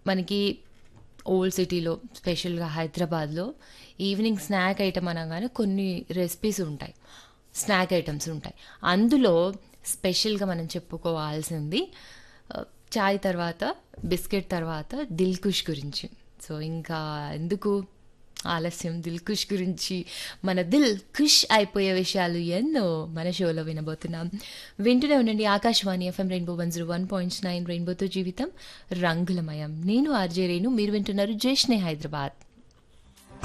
మనకి ఓల్డ్ సిటీలో స్పెషల్గా హైదరాబాద్లో ఈవినింగ్ స్నాక్ ఐటమ్ అనగానే కొన్ని రెసిపీస్ ఉంటాయి స్నాక్ ఐటమ్స్ ఉంటాయి అందులో స్పెషల్గా మనం చెప్పుకోవాల్సింది ఆ, చాయ్ తర్వాత బిస్కెట్ తర్వాత దిల్ కుష్ గురించి సో ఇంకా ఎందుకు ఆలస్యం దిల్ కుష్ గురించి మన దిల్ ఖుష్ అయిపోయే విషయాలు ఎన్నో మన షోలో వినబోతున్నాం వింటూనే ఉండండి Akashvani FM rainbow one zero one point nine రెయిన్బోతో జీవితం రంగులమయం నేను ఆర్జే రేణు మీరు వింటున్నారు జేష్నే హైదరాబాద్